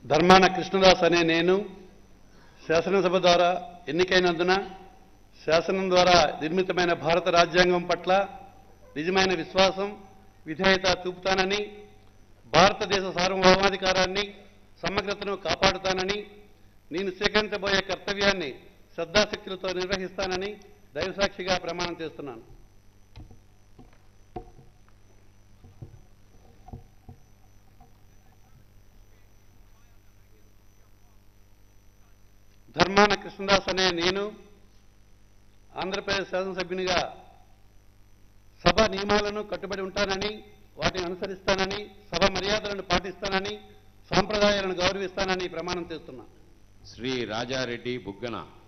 ధర్మాన కృష్ణదాస్ అనే నేను శాసనసభ ద్వారా ఎన్నికైనందున శాసనం ద్వారా నిర్మితమైన భారత రాజ్యాంగం పట్ల నిజమైన విశ్వాసం విధేయత చూపుతానని భారతదేశ సార్వభౌమాధికారాన్ని సమగ్రతను కాపాడుతానని నేను స్వీకరించబోయే కర్తవ్యాన్ని శ్రద్ధాశక్తులతో నిర్వహిస్తానని దైవసాక్షిగా ప్రమాణం చేస్తున్నాను ధర్మాన కృష్ణదాస్ అనే నేను ఆంధ్రప్రదేశ్ శాసనసభ్యునిగా సభ నియమాలను కట్టుబడి ఉంటానని వాటిని అనుసరిస్తానని సభ మర్యాదలను పాటిస్తానని సాంప్రదాయాలను గౌరవిస్తానని ప్రమాణం చేస్తున్నా శ్రీ రాజారెడ్డి బుగ్గన